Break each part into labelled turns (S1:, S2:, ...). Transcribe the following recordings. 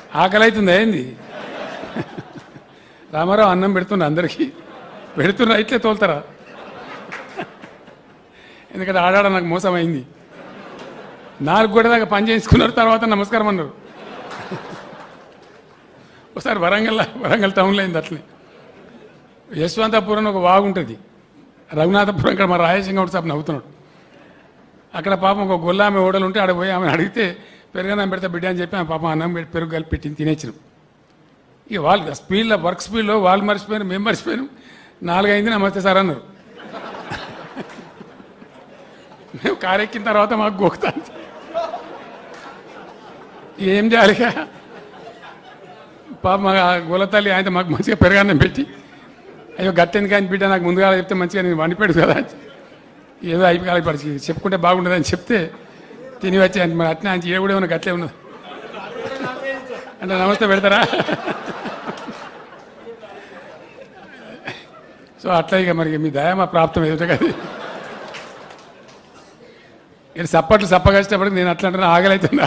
S1: ఆకలి అవుతుంది ఏంది రామారావు అన్నం పెడుతున్నా అందరికీ పెడుతున్నా ఇట్లే తోలుతారా ఎందుకంటే ఆడాడ నాకు మోసం అయింది నాలుగు గోడ దాకా పని చేసుకున్నారు తర్వాత నమస్కారం అన్నారు ఒకసారి వరంగల్ వరంగల్ టౌన్లో అయింది అట్లనే యశ్వంతపురం అని ఒక వాగు ఉంటుంది రఘునాథపురం ఇక్కడ మా రాయసింగౌడ్ సాబ్ నవ్వుతున్నాడు అక్కడ పాపం ఒక గొల్లామె ఓడలు ఉంటే ఆడ పోయి ఆమెను అడిగితే పెరుగన్నం పెడితే బిడ్డ అని చెప్పి ఆమె పాపం అన్నం పెట్టి పెరుగు కలిపి పెట్టి తినేచ్చినాం ఇక వాళ్ళు స్పీడ్లో వర్క్ స్పీడ్లో వాళ్ళు మర్చిపోయారు మేము మర్చిపోయాను నాలుగైంది నమస్తే సార్ అన్నారు మేము కారెక్కిన తర్వాత మాకు గోకుతాను ఏం చేయాలిగా పాప మా గోలతల్లి ఆయన మాకు మంచిగా పెరగాన్నం పెట్టి అయ్యో గట్టెందుకు ఆయన బిడ్డ నాకు ముందుగా చెప్తే మంచిగా నేను వండిపెడు కదా అని ఏదో అయిపోయి పరిచి చెప్పుకుంటే బాగుండదని చెప్తే తిని వచ్చి ఆయన మరి అట్నే ఆయన ఏ కూడా ఏమన్నా గట్లే ఉన్నది అంటే నమస్తే పెడతారా సో అట్లా ఇక మరి మీ దయ మా ప్రాప్తం ఎదుట కదా ఇక సప్పట్లు సప్పగచ్చేటప్పటికి నేను అట్లా అంటే ఆగలవుతుందా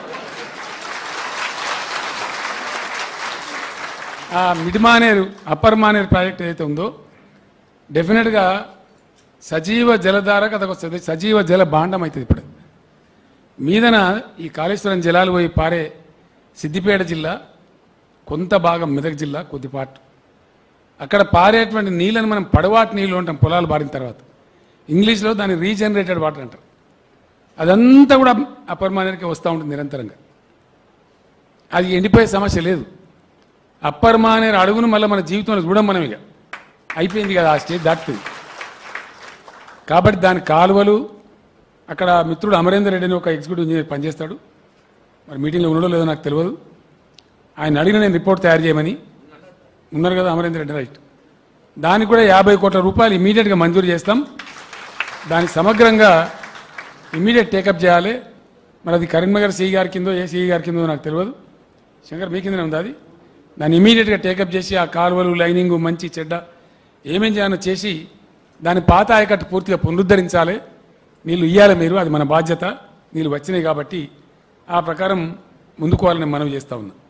S1: ఆ mid Maneru upper Maneru project ఏదైతే ఉందో డెఫినెట్గా సజీవ జలధారకు అదొక సజీ- సజీవ జల భాండం అవుతుంది ఇప్పుడు మీదన ఈ కాళేశ్వరం జలాలు పోయి పారే సిద్దిపేట జిల్లా కొంత భాగం మెదక్ జిల్లా కొద్దిపాటు అక్కడ పారేటువంటి నీళ్ళని మనం పడవాటి నీళ్ళు అంటాం పొలాలు పారిన తర్వాత ఇంగ్లీష్లో దాన్ని రీజనరేటెడ్ వాటర్ అంటారు అదంతా కూడా అప్పర్ మానేరుకి వస్తూ ఉంటుంది నిరంతరంగా అది ఎండిపోయే సమస్య లేదు అప్పర్ మానేరు అడుగును మళ్ళీ మన జీవితంలో చూడం మనం ఇక అయిపోయింది కదా ఆ స్టేజ్ దాటిపోయింది కాబట్టి దాని కాలువలు అక్కడ మిత్రుడు అమరేందర్ రెడ్డి అని ఒక ఎగ్జిక్యూటివ్ ఇంజనీర్ పనిచేస్తాడు మరి మీటింగ్లో ఉండడో లేదో నాకు తెలియదు ఆయన అడిగిన నేను రిపోర్ట్ తయారు చేయమని ఉన్నారు కదా అమరేందర్ రెడ్డి రైట్ దానికి కూడా యాభై కోట్ల రూపాయలు ఇమీడియట్గా మంజూరు చేస్తాం దానికి సమగ్రంగా ఇమీడియట్ టేకప్ చేయాలి మరి అది కరీంనగర్ సిఈ గారి కిందో ఏ సిఈ గారి కిందో నాకు తెలియదు శంకర్ మీ కిందనే ఉంది అది దాన్ని ఇమీడియట్గా టేకప్ చేసి ఆ కాలువలు లైనింగ్ మంచి చెడ్డ ఏమేం చేయాలో చేసి దాని పాత ఆయకట్టు పూర్తిగా పునరుద్ధరించాలి నీళ్ళు ఇయ్యాలి మీరు అది మన బాధ్యత నీళ్ళు వచ్చినాయి కాబట్టి ఆ ప్రకారం ముందుకోవాలని మనం చేస్తా ఉన్నాం